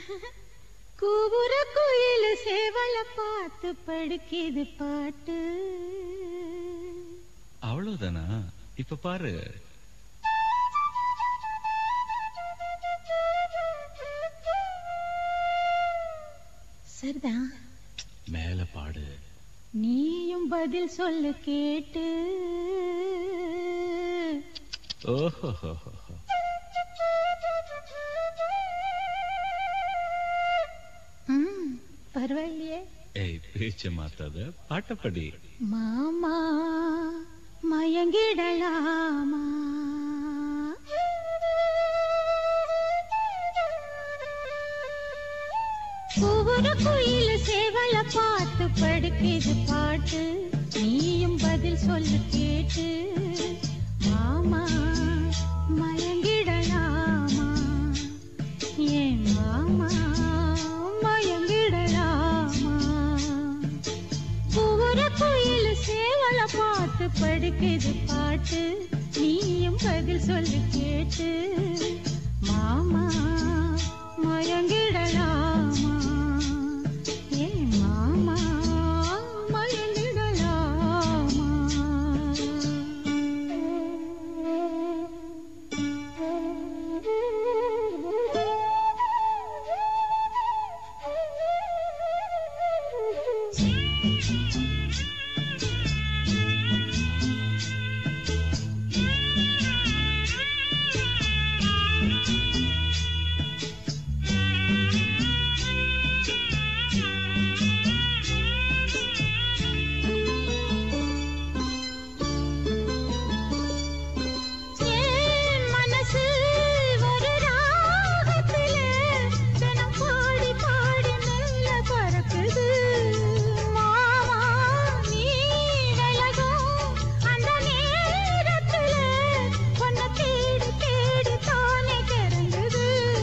கூவுற குயில் சேவல பார்த்து படுக்கிது பாட்டு அவ்வளவுதானா இப்ப பாரு சரிதான் மேல பாடு நீயும் பதில் சொல்லு கேட்டு ஓஹோ ம், பரவாயில்லையே ஏய் பேச்ச மாத்தாத பாட்டப்படி மாமா மயங்கிடலாமா ஒவ்வொரு குயில் சேவல பார்த்து படுக்கிது பாட்டு நீயும் பதில் சொல்லு கேட்டு மாமா மயங்கிடலாமா ஏன் மாமா மயங்கிடலாமா ஒவ்வொரு குயில் சேவல பார்த்து படுக்குது பாட்டு நீயும் பதில் சொல்லு கேட்டு மாமா மயங்கிடலாமா ஏ மாமா மயங்கிடலாமா என் மனசு ஒரு ராகத்தில தினம் பாடி பாடி மெல்ல பறக்குது மாமா நீ விலகும் அந்த நேரத்தில உன்னை தேடி தேடி தானே கிறங்குது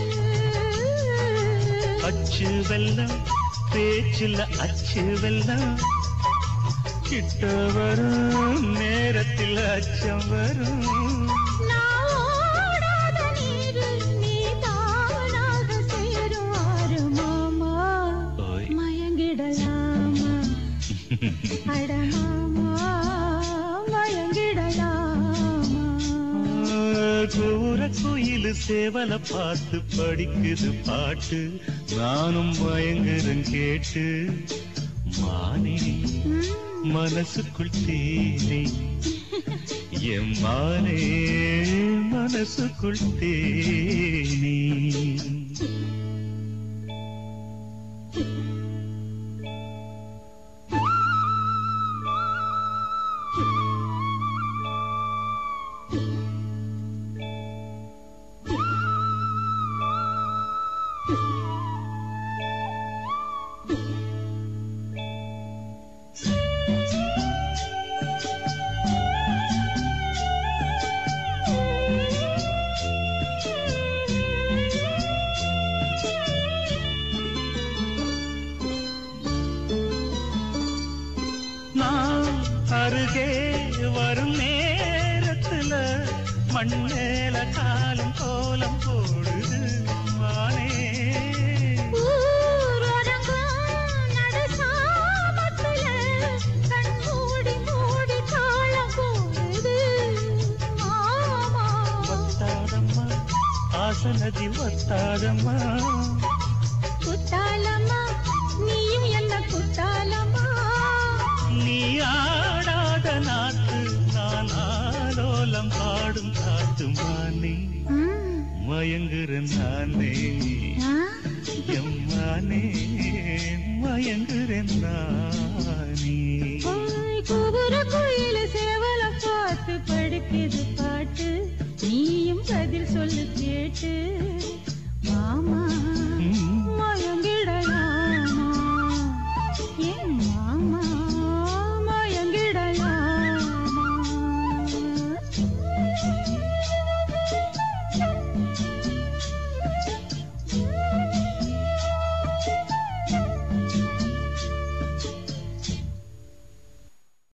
அச்சு வெல்லம் பேச்சுல அச்சு வெல்லம் கிட்ட வரும் நேரத்தில் அச்சம் வரும் நான் ஓடாத நீரு நீ தானாக சேருவாரு மாமா ஓய் மயங்கிடலாமா அட மாமா மயங்கிடலாமா கூற குயில் சேவல பார்த்து படிக்குது பாட்டு நானும் பயங்கரம் கேட்டு மானே ம், மனசுக்குள் தேனே என் மானே மனசுக்குள் தேனே நான் அருகே வரும் நேரத்துல மண்ணேல காலம் கோலம் போடுது மானே ஊரடங்கும் நடுசாமத்துல கண் மூடி மூடி தாளம் போடுது மாமா வத்தாதம்மா ஆசனதி வத்தாதம்மா குத்தாலம்மா நீயும் என்ன குத்தாலம்மா நீ ஆடாத நாட்டு நான் ஆலோலம் பாடும் காத்து மானே ம், மயங்குற நானே ஆ, எம்மானே மயங்குற நானே ஓய், கூவுற குயில சேவல பார்த்து படுக்குது பாட்டு நீயும் பதில் சொல்லு கேட்டு